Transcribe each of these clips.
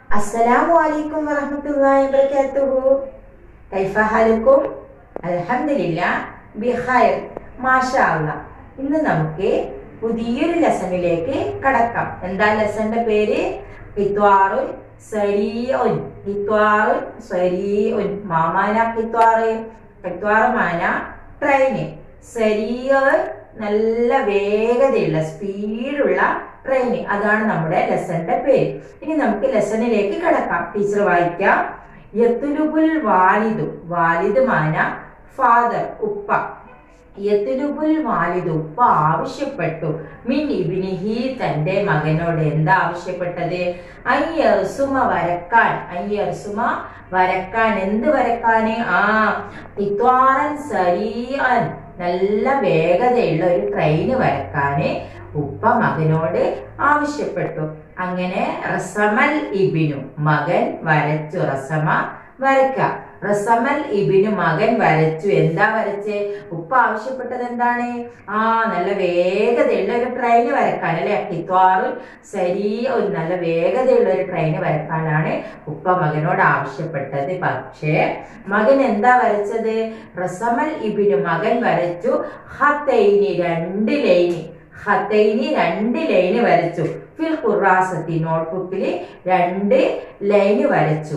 السلام عليكم ورحمة الله وبركاته كيف حالكم الحمد لله بخير ما شاء الله ഇന്ന് നമുക്ക് പുതിയൊരു ലെസണിലേക്ക് കടക്കാം എന്താ ലെസന്റെ പേര് കിത്വാറുൻ സരീഉൻ കിത്വാറുൻ സരീഉൻ മാമാന കിത്വാറ് കിത്വാറ് മാന ട്രെയിന് സരീഅ് നല്ല വേഗതയുള്ള സ്പീഡുള്ള ട്രെയിൻ അതാണ് നമ്മുടെ ലെസന്റെ പേര് ഇനി നമുക്ക് ലെസണിലേക്ക് കിടക്കാം ടീച്ചർ വായിക്കാം യത്തുലുബുൽ വാലിദു വാലിദ് മാന ഫാദർ ഉപ്പ യത്തുലുബുൽ വാലിദ് ഉപ്പ ആവശ്യപ്പെട്ടു മിൻ ഇബിനിഹി തന്റെ മകനോട് എന്താ ആവശ്യപ്പെട്ടത് അയ്യർസുമ വരക്കാൻ അയ്യർസുമ വരക്കാൻ എന്ത് വരക്കാന് ആ ഇത്വാറൻ സരീഅൻ നല്ല വേഗതയുള്ള ഒരു ട്രെയിന് വരക്കാന് ഉപ്പ മകനോട് ആവശ്യപ്പെട്ടു അങ്ങനെ റസമൽ ഇബിനു മകൻ വരച്ചു റസമ വരക്ക റസമൽ ഇബിനു മകൻ വരച്ചു എന്താ വരച്ച് ഉപ്പ ആവശ്യപ്പെട്ടത് എന്താണ് ആ നല്ല വേഗതയുള്ള ഒരു ട്രെയിന് വരക്കാൻ അല്ലെ കിത്വാറും സരി ഒരു നല്ല വേഗതയുള്ള ഒരു ട്രെയിന് വരക്കാനാണ് ഉപ്പ മകനോട് ആവശ്യപ്പെട്ടത് പക്ഷേ മകൻ എന്താ വരച്ചത് റസമൽ ഇബിനു മകൻ വരച്ചു ഹത്തൈനി രണ്ട് ലൈനി ഹത്തൈനി രണ്ട് ലൈന് വരച്ചു ഫിൽ ഖുറാസത്തി നോട്ട്ബുക്കിൽ രണ്ട് ലൈന് വരച്ചു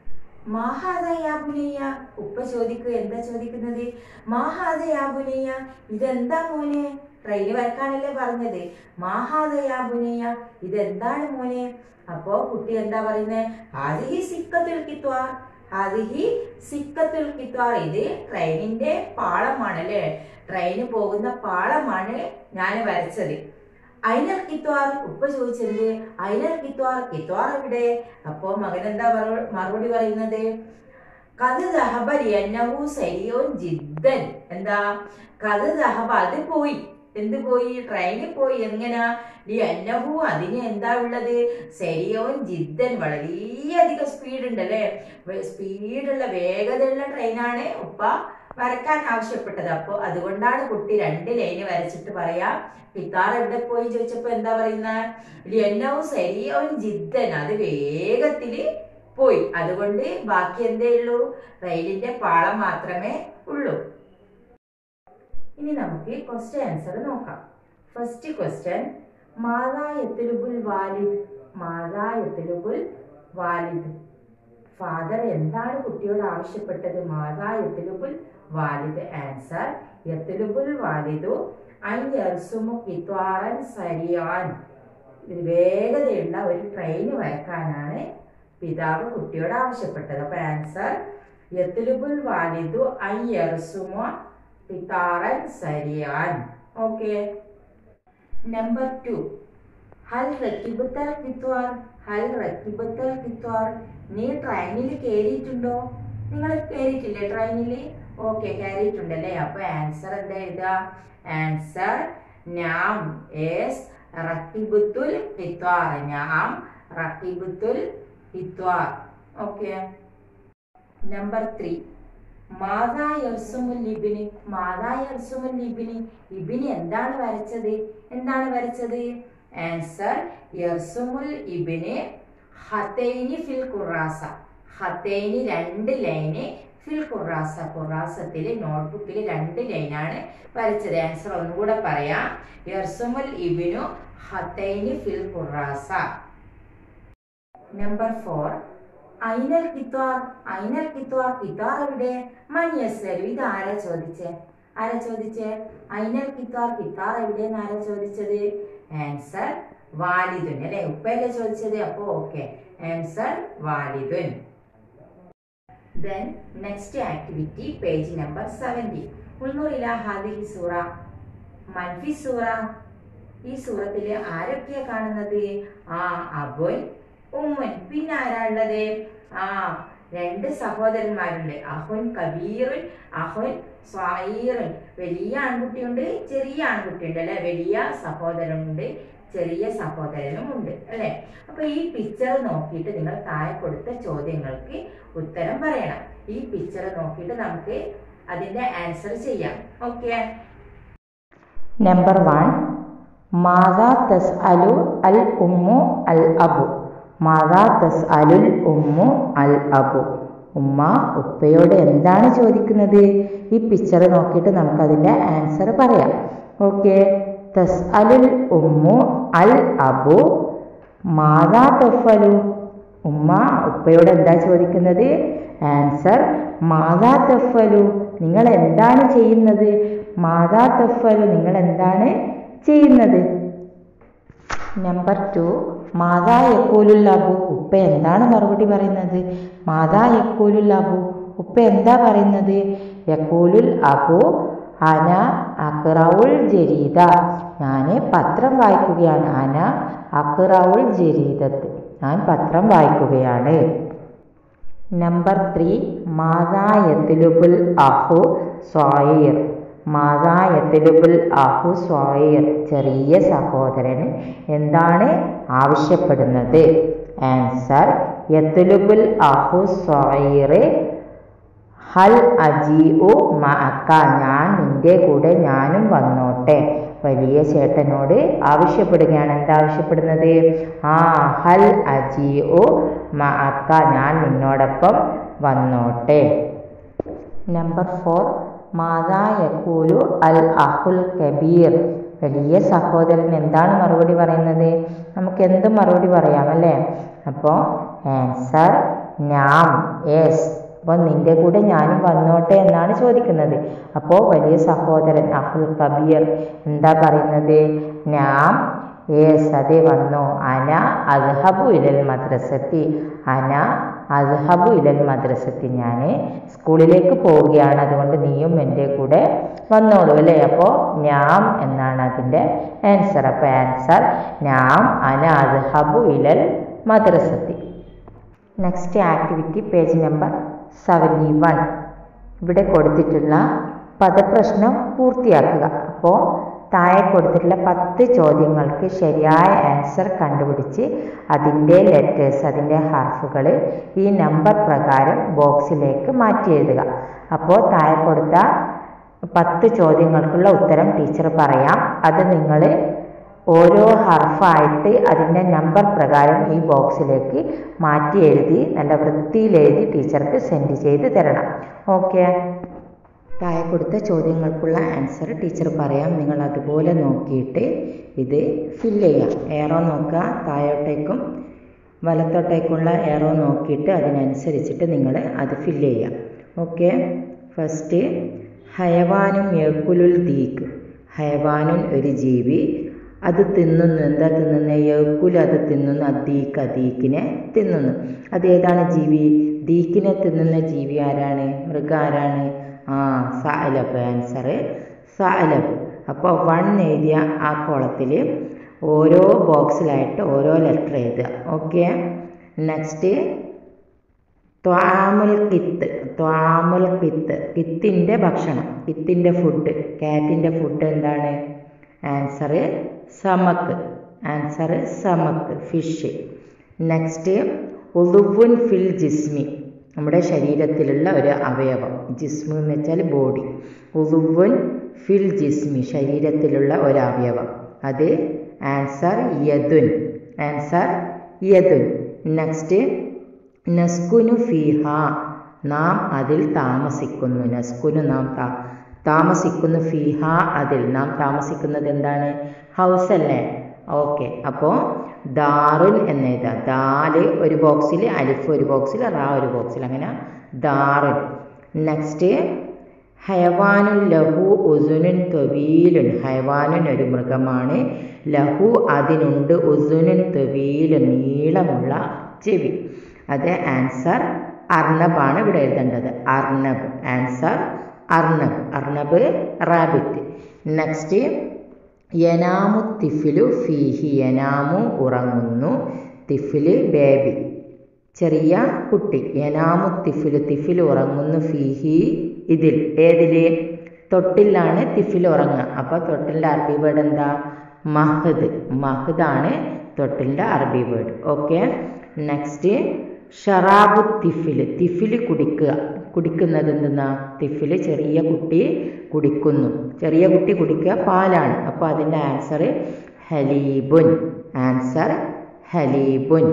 മാഹാദയാബുനയ്യ ഉപ്പ ചോദിക്കുക എന്താ ചോദിക്കുന്നത് മാഹാദയാബുനയ്യ ഇതെന്താ മോനെ ട്രെയിന് വരക്കാനല്ലേ പറഞ്ഞത് മാഹാദയാബുനയ്യ ഇതെന്താണ് മോനെ അപ്പോ കുട്ടി എന്താ പറയുന്നത് ഹാദിഹി സിക്കത്തുൽ കിത്വാർ ഹാദിഹി സിക്കത്തുൽ കിത്വാർ ഇത് ട്രെയിനിന്റെ പാളമാണ് അല്ലേ ട്രെയിന് പോകുന്ന പാളമാണ് ഞാൻ വരച്ചത് അയിനൽ കിത്വാർ ഉപ്പ ചോദിച്ചത് അയിനൽ കിത്വാർ കിത്വാർ എവിടെ അപ്പോ മകൻ എന്താ പറ- മറുപടി പറയുന്നത് കത് ദഹബ ലിയന്നഹു സരിയോൻ ജിദ്ദൻ എന്താ കത് ദഹബ അത് പോയി എന്ത് പോയി ട്രെയിനിൽ പോയി എങ്ങനാ ലിയന്നഹു അതിന് എന്താ ഉള്ളത് സരിയോൻ ജിദ്ദൻ വളരെയധികം സ്പീഡ് ഉണ്ട് അല്ലേ സ്പീഡുള്ള വേഗതയുള്ള ട്രെയിനാണ് ഉപ്പ വരക്കാൻ ആവശ്യപ്പെട്ടത് അപ്പോൾ അതുകൊണ്ടാണ് കുട്ടി രണ്ട് ലൈന് വരച്ചിട്ട് പറയാ പിത്താർ എവിടെ പോയി ചോദിച്ചപ്പോ എന്താ പറയുന്ന ലിയന്നവും സരിയവും ജിദ്ദൻ അത് വേഗത്തില് പോയി അതുകൊണ്ട് ബാക്കി എന്തേ ഉള്ളൂ റെയിലിന്റെ പാളം മാത്രമേ ഉള്ളൂ ഇനി നമുക്ക് ക്വസ്റ്റ്യൻ ആൻസർ നോക്കാം ഫസ്റ്റ് ക്വസ്റ്റ്യൻ മാതാ എത്തുലുബുൽ വാലിദ് മാതാ എത്തുലുബുൽ വാലിദ് ഫാദർ എന്താണ് കുട്ടിയോട് ആവശ്യപ്പെട്ടത് മാതാ യത്തുലുബുൽ വാലിദ് ആൻസർ യത്തുലുബുൽ വാലിദു അൻ യർസുമു കിത്വാറൻ സരിയാൻ ഇത് വേഗതയുള്ള ഒരു ട്രെയിൻ വരക്കാനാണ് പിതാവ് കുട്ടിയോട് ആവശ്യപ്പെട്ടത് അപ്പൊ ആൻസർ യത്തുലുബുൽ വാലിദു അൻ യർസുമു കിത്താറൻ സരിയാൻ ഓക്കെ നമ്പർ ടു ഹൽ റക്കിബത്തൽ കിത്വാർ ഹൽ റക്കിബത്തൽ കിത്വാർ നീ ട്രെയിനിൽ കയറിയിട്ടുണ്ടോ നിങ്ങൾ കയറിയിട്ടില്ലേ ട്രെയിനിൽ ഓക്കെ കയറിയിട്ടുണ്ടല്ലേ അപ്പൊ ആൻസർ എന്താ എഴുതുക ആൻസർ നാം എസ് റക്കിബത്തുൽ കിത്വാർ നാം റക്കിബത്തുൽ കിത്വാർ ഓക്കെ നമ്പർ ത്രീ മാതാ യർസുമുൽ ലിബിന് മാതാ യർസുമുൽ ലിബിന് ഇബിന് എന്താണ് വരച്ചത് എന്താണ് വരച്ചത് ആൻസർ യർസുമുൽ ഇബിന് ഹത്തൈനി ഫിൽ ഖുറാസ ഹത്തൈനി രണ്ട് ലൈന് ഫിൽ ഖുറാസ ഖുറാസത്തിൽ നോട്ട്ബുക്കിൽ രണ്ട് ലൈനാണ് വരച്ചത് ആൻസർ ഒന്നുകൂടെ പറയാം യർസുമുൽ ഇബിനു ഹത്തൈനി ഫിൽ ഖുറാസ നമ്പർ ഫോർ ഐനൽ കിത്വാർ ഐനൽ കിത്വാർ കിത്വാർ എവിടെ മനിയസ്സരു ഇത് ആരാ ചോദിച്ചേ ആരാ ചോദിച്ചേ ഐനൽ കിത്വാർ കിത്താർ എവിടെയെന്ന് ആരാ ചോദിച്ചത് ആൻസർ വാലിദുൻ അല്ലെ ഉപ്പയല്ലേ ചോദിച്ചത് അപ്പോ ഓക്കെ ആൻസർ വാലിദുൻ then next activity page number seventy ഉൾനൂറില ഹാദിഹി സൂറ മൻഫി സൂറ ഈ സൂറത്തിൽ ആരൊക്കെയാ കാണുന്നത് ആ അബുൻ ഉമ്മൻ പിന്നെ ആരാ ഉള്ളത് ആ രണ്ട് സഹോദരന്മാരുണ്ട് അഹുൻ കബീറുൻ അഹുൻ സ്വായിറുൻ വലിയ ആൺകുട്ടിയുണ്ട് ചെറിയ ആൺകുട്ടിയുണ്ട് അല്ലെ വലിയ സഹോദരനുണ്ട് ചെറിയ സഹോദരനും ഉണ്ട് അല്ലെ അപ്പൊ ഈ പിക്ചർ നോക്കിയിട്ട് നിങ്ങൾ താഴെ കൊടുത്ത ചോദ്യങ്ങൾക്ക് ഉത്തരം പറയണം ഈ പിക്ചർ നോക്കിയിട്ട് നമുക്ക് അതിന്റെ ആൻസർ ചെയ്യാം ഓക്കെ നമ്പർ വൺ മാതാ തസ് അലു അൽ ഉമ്മു അൽ അബു മാതാ തസ് അലുൽ ഉമ്മു അൽ അബു ഉമ്മ ഉപ്പയോട് എന്താണ് ചോദിക്കുന്നത് ഈ പിക്ചർ നോക്കിയിട്ട് നമുക്കതിൻ്റെ ആൻസർ പറയാം ഓക്കെ തസ് അലുൽ ഉമ്മു അൽ അബു മാതാ തഫലു ഉമ്മ ഉപ്പയോട് എന്താ ചോദിക്കുന്നത് ആൻസർ മാതാ തഫലു നിങ്ങൾ എന്താണ് ചെയ്യുന്നത് മാതാ തഫലു നിങ്ങൾ എന്താണ് ചെയ്യുന്നത് നമ്പർ ടു മാതാ യക്കൂലുൽ അബു ഉപ്പ എന്താണ് മറുപടി പറയുന്നത് മാതാ യക്കൂലുൽ അബു ഉപ്പ എന്താ പറയുന്നത് യക്കൂലുൽ അബു അന അക്റൗൽ ജരീദ ഞാൻ പത്രം വായിക്കുകയാണ് അന അക്റൗൽ ജരീദത്ത് ഞാൻ പത്രം വായിക്കുകയാണ് നമ്പർ ത്രീ മാതാ യത്ലുബുൽ അഹു സ്വായിർ മാതാ യത്ലുബുൽ അഹു സ്വായിർ ചെറിയ സഹോദരന് എന്താണ് ആവശ്യപ്പെടുന്നത് ആൻസർ യത്ലുബുൽ അഹു സ്വായിർ ഹൽ അജീഉ മഅക്ക ഞാൻ നിന്റെ കൂടെ ഞാനും വന്നോട്ടെ വലിയ ചേട്ടനോട് ആവശ്യപ്പെടുകയാണ് എന്താ ആവശ്യപ്പെടുന്നത് ആ ഹൽ അജീഉ മഅക്ക ഞാൻ നിന്നോടൊപ്പം വന്നോട്ടെ നമ്പർ ഫോർ മാതാ യക്കൂലു അൽ അഹുൽ കബീർ വലിയ സഹോദരൻ എന്താണ് മറുപടി പറയുന്നത് നമുക്ക് എന്ത് മറുപടി പറയാം അല്ലേ അപ്പോൾ ആൻസർ നാം യെസ് അപ്പോൾ നിന്റെ കൂടെ ഞാനും വന്നോട്ടെ എന്നാണ് ചോദിക്കുന്നത് അപ്പോൾ വലിയ സഹോദരൻ അഹുൽ കബീർ എന്താ പറയുന്നത് നാം യേസ് അതെ വന്നു അന അദ്ഹബു ഇലൽ മദ്രസത്തി അന അദ്ഹബു ഇലൽ മദ്രസത്തി ഞാൻ സ്കൂളിലേക്ക് പോവുകയാണ് അതുകൊണ്ട് നീയും എൻ്റെ കൂടെ വന്നോളൂ അല്ലേ അപ്പോൾ നാം എന്നാണ് അതിൻ്റെ ആൻസർ അപ്പോൾ ആൻസർ നാം അന അദ്ഹബു ഇലൽ മദ്രസത്തി next activity page number seventy one ഇവിടെ കൊടുത്തിട്ടുള്ള പദപ്രശ്നം പൂർത്തിയാക്കുക അപ്പോൾ താഴെ കൊടുത്തിട്ടുള്ള പത്ത് ചോദ്യങ്ങൾക്ക് ശരിയായ ആൻസർ കണ്ടുപിടിച്ച് അതിൻ്റെ ലെറ്റേഴ്സ് അതിൻ്റെ ഹാർഫുകൾ ഈ നമ്പർ പ്രകാരം ബോക്സിലേക്ക് മാറ്റി എഴുതുക അപ്പോൾ താഴെ കൊടുത്ത പത്ത് ചോദ്യങ്ങൾക്കുള്ള ഉത്തരം ടീച്ചർ പറയാം അത് നിങ്ങൾ ഓരോ ഹർഫായിട്ട് അതിൻ്റെ നമ്പർ പ്രകാരം ഈ ബോക്സിലേക്ക് മാറ്റി എഴുതി നല്ല വൃത്തിയിൽ എഴുതി ടീച്ചർക്ക് സെൻഡ് ചെയ്ത് തരണം ഓക്കെ താഴെ കൊടുത്ത ചോദ്യങ്ങൾക്കുള്ള ആൻസർ ടീച്ചർ പറയാം നിങ്ങൾ അതുപോലെ നോക്കിയിട്ട് ഇത് ഫില്ല് ചെയ്യാം ഏറോ നോക്കുക താഴോട്ടേക്കും വലത്തോട്ടേക്കുള്ള ഏറോ നോക്കിയിട്ട് അതിനനുസരിച്ചിട്ട് നിങ്ങൾ അത് ഫില്ല് ചെയ്യാം ഓക്കെ ഫസ്റ്റ് ഹയവാനും യക്കുലുൽ ദീക്ക് ഹയവാനുൻ ഒരു ജീവി അത് തിന്നുന്നു എന്താ തിന്നുന്നത് യക്കുൽ അത് തിന്നുന്നു അദീക്ക് അദീക്കിനെ തിന്നുന്നു അത് ഏതാണ് ജീവി ദീക്കിനെ തിന്നുന്ന ജീവി ആരാണ് മൃഗം ആരാണ് ആ സാലബ് ആൻസർ സാലബ് അപ്പോൾ വൺ എഴുതിയ ആ കോളത്തിൽ ഓരോ ബോക്സിലായിട്ട് ഓരോ ലെറ്റർ എഴുതുക ഓക്കെ നെക്സ്റ്റ് ത്വാമുൽ കിത്ത് ത്വാമുൽ കിത്ത് കിത്തിൻ്റെ ഭക്ഷണം കിത്തിൻ്റെ ഫുഡ് കാറ്റിൻ്റെ ഫുഡ് എന്താണ് ആൻസർ സമക്ക് ആൻസർ സമക്ക് ഫിഷ് നെക്സ്റ്റ് ഉളുവുൻ ഫിൽ ജിസ്മി നമ്മുടെ ശരീരത്തിലുള്ള ഒരു അവയവം ജിസ്മു എന്ന് വെച്ചാൽ ബോഡി ഉളുവുൻ ഫിൽ ജിസ്മി ശരീരത്തിലുള്ള ഒരു അവയവം അത് ആൻസർ യദുൻ ആൻസർ യദുൻ നെക്സ്റ്റ് നസ്കുനു ഫിഹ നാം അതിൽ താമസിക്കുന്നു നസ്കുനു നാം താ താമസിക്കുന്നു ഫിഹ അതിൽ നാം താമസിക്കുന്നത് എന്താണ് ഹൗസ് അല്ലേ ഓക്കെ അപ്പോൾ ദാറുൻ എന്ന് എഴുതാം ദാല് ഒരു ബോക്സിൽ അലിഫ് ഒരു ബോക്സിൽ റാ ഒരു ബോക്സിൽ അങ്ങനെ ദാറുൻ നെക്സ്റ്റ് ഹയവാനുൻ ലഹു ഉസുനുൻ തൊവീലുൻ ഹയവാനുൻ ഒരു മൃഗമാണ് ലഹു അതിനുണ്ട് ഉസുനുൻ തൊവീലുൻ നീളമുള്ള ചെവി അത് ആൻസർ അർണബാണ് ഇവിടെ എഴുതേണ്ടത് അർണബ് ആൻസർ അർണബ് അർണബ് റാബിറ്റ് നെക്സ്റ്റ് യനാമു തിഫിലു ഫീഹി യനാമു ഉറങ്ങുന്നു തിഫില് ബേബി ചെറിയ കുട്ടി യനാമു തിഫിലു തിഫിൽ ഉറങ്ങുന്നു ഫീഹി ഇതിൽ ഏതിൽ തൊട്ടിലാണ് തിഫിൽ ഉറങ്ങുക അപ്പോൾ തൊട്ടിലിൻ്റെ അറബി വേർഡ് എന്താ മഹദ് മഹദാണ് തൊട്ടിലിൻ്റെ അറബി വേർഡ് ഓക്കെ നെക്സ്റ്റ് ഷറാബു തിഫിൽ തിഫിൽ കുടിക്കുക കുടിക്കുന്നത് എന്തെന്നാ തിഫിൽ ചെറിയ കുട്ടി കുടിക്കുന്നു ചെറിയ കുട്ടി കുടിക്കുക പാലാണ് അപ്പോൾ അതിൻ്റെ ആൻസർ ഹലീബുൻ ആൻസർ ഹലീബുൻ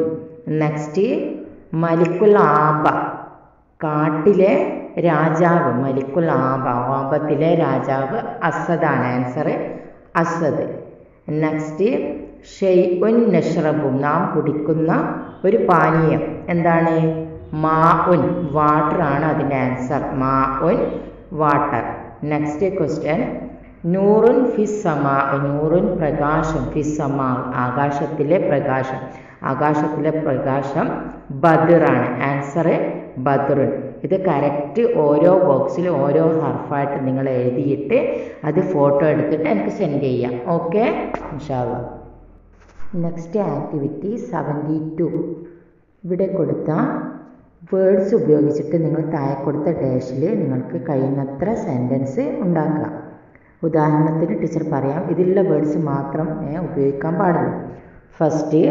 നെക്സ്റ്റ് മലിക്കുൽ ആബ കാട്ടിലെ രാജാവ് മലിക്കുൽ ആബ ആബത്തിലെ രാജാവ് അസദാണ് ആൻസർ അസദ് നെക്സ്റ്റ് ഷെയ്ഉൻ നഷ്റബും നാം കുടിക്കുന്ന ഒരു പാനീയം എന്താണ് മാ ഉൻ വാട്ടർ ആണ് അതിൻ്റെ ആൻസർ മാ ഉൻ വാട്ടർ നെക്സ്റ്റ് ക്വസ്റ്റ്യൻ നൂറുൻ ഫിസ്സമാ നൂറുൻ പ്രകാശം ഫിസ്സമാ ആകാശത്തിലെ പ്രകാശം ആകാശത്തിലെ പ്രകാശം ബദറാണ് ആൻസർ ബദറുൻ ഇത് കറക്റ്റ് ഓരോ ബോക്സിലും ഓരോ ഹർഫായിട്ട് നിങ്ങൾ എഴുതിയിട്ട് അത് ഫോട്ടോ എടുത്തിട്ട് എനിക്ക് സെൻഡ് ചെയ്യാം ഓക്കെ ഇൻഷാല്ല നെക്സ്റ്റ് ആക്ടിവിറ്റി സെവൻറ്റി ടു ഇവിടെ കൊടുത്ത വേർഡ്സ് ഉപയോഗിച്ചിട്ട് നിങ്ങൾ താഴെ കൊടുത്ത ഡാഷിൽ നിങ്ങൾക്ക് കഴിയുന്നത്ര സെൻറ്റൻസ് ഉണ്ടാക്കുക ഉദാഹരണത്തിന് ടീച്ചർ പറയാം ഇതിലുള്ള വേർഡ്സ് മാത്രം ഉപയോഗിക്കാൻ പാടുള്ളൂ ഫസ്റ്റ്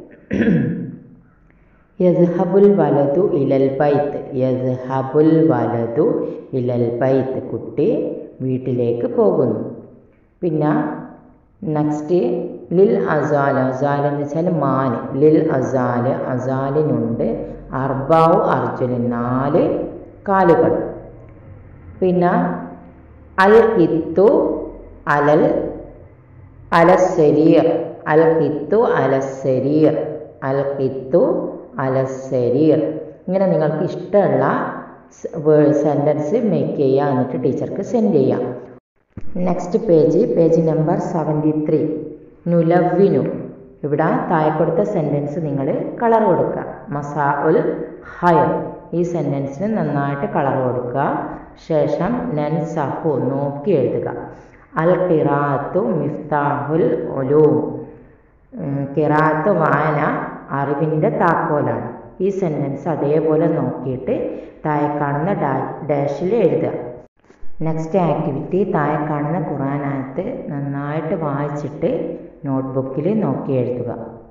യദ്ഹബുൽ വലതു ഇലൽ ബൈത്ത് യദ്ഹബുൽ വലതു ഇലൽ ബൈത്ത് കുട്ടി വീട്ടിലേക്ക് പോകുന്നു പിന്നെ നെക്സ്റ്റ് ലിൽ അസാൽ അസാൽ എന്ന് വെച്ചാൽ മാൻ ലിൽ അസാൽ അസാലിനുണ്ട് അർബാവു അർജുന് നാല് കാലുകൾ പിന്നെ അൽ കിത്തു അലൽ അലസരീർ അൽ കിത്തു അലസരീർ അൽ കിത്തു അലസരീർ ഇങ്ങനെ നിങ്ങൾക്ക് ഇഷ്ടമുള്ള സെൻറ്റൻസ് മേക്ക് ചെയ്യുക എന്നിട്ട് ടീച്ചർക്ക് സെൻഡ് ചെയ്യാം next page page number seventy three നുലവിനു ഇവിടെ താഴെ കൊടുത്ത സെൻറ്റൻസ് നിങ്ങൾ കളർ കൊടുക്കുക മസാ ഉൽ ഹയർ ഈ സെൻറ്റൻസിന് നന്നായിട്ട് കളർ കൊടുക്കുക ശേഷം നൻ സഹു നോക്കി എഴുതുക അൽ കിറാത്തു മിഫ്താഹുൽ ഒലൂം കിറാത്ത് വായന അറിവിൻ്റെ താക്കോലാണ് ഈ സെൻറ്റൻസ് അതേപോലെ നോക്കിയിട്ട് താഴെ കാണുന്ന ഡാ ഡാഷിൽ എഴുതുക നെക്സ്റ്റ് ആക്ടിവിറ്റി താഴെ കാണുന്ന ഖുറാനകത്ത് നന്നായിട്ട് വായിച്ചിട്ട് നോട്ട്ബുക്കിൽ നോക്കി എഴുതുക